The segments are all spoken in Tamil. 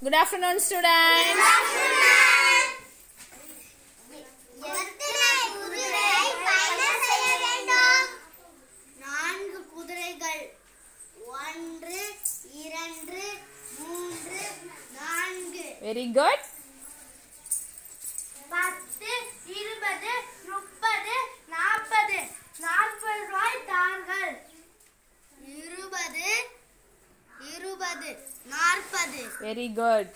Good afternoon, students. எத்தனை குதிரை பயணம் செய்ய வேண்டும் நான்கு குதிரைகள் ஒன்று இரண்டு மூன்று நான்கு Very good. பத்து இருபது முப்பது நாற்பது நாற்பது ரூபாய் தார்கள் இருபது இருபது நாற்பது Very good.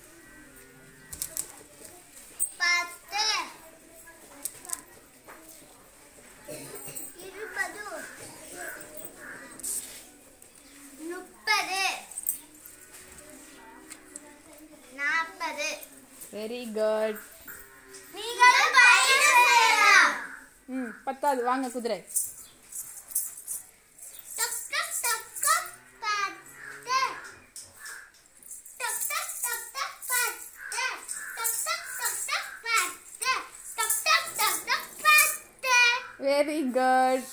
பத்து இருபது முப்பது நாற்பது Very good. நீங்களும் பயணம் செய்யலாம் ம் பத்தாவது வாங்க குதிரை டக் டக் டக் டக் பத்து டக் டக் டக் டக் பத்து டக் டக் டக் டக் பத்து டக் டக் டக் டக் பத்து வெரி குட்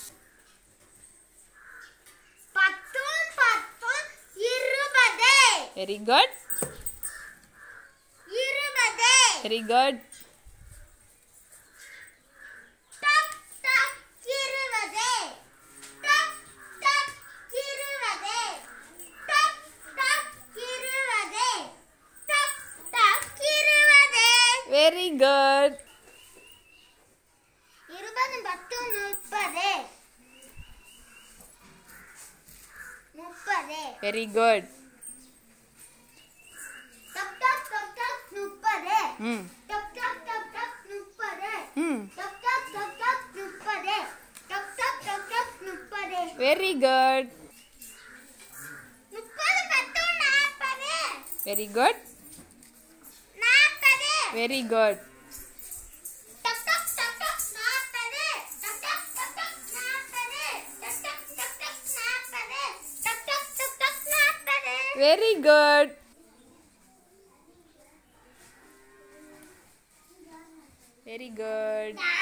பத்தும் பத்தும் இருபது வெரி குட் இருபது வெரி குட் டக் டக் இருபது டக் டக் இருபது டக் டக் இருபது டக் டக் இருபது வெரி குட் இருபது பத்து முப்பது முப்பது வெரி குட் டக் டக் டக் டக் முப்பது ம் டக் டக் டக் டக் முப்பது ம் டக் டக் டக் டக் முப்பது டக் டக் டக் டக் முப்பது வெரி குட் முப்பது பத்து நாற்பது வெரி குட் நாற்பது வெரி குட் டக் டக் டக் டக் நாற்பது டக் டக் டக் டக் நாற்பது டக் டக் டக் டக் நாற்பது டக் டக் டக் டக் நாற்பது வெரி குட் வெரி குட்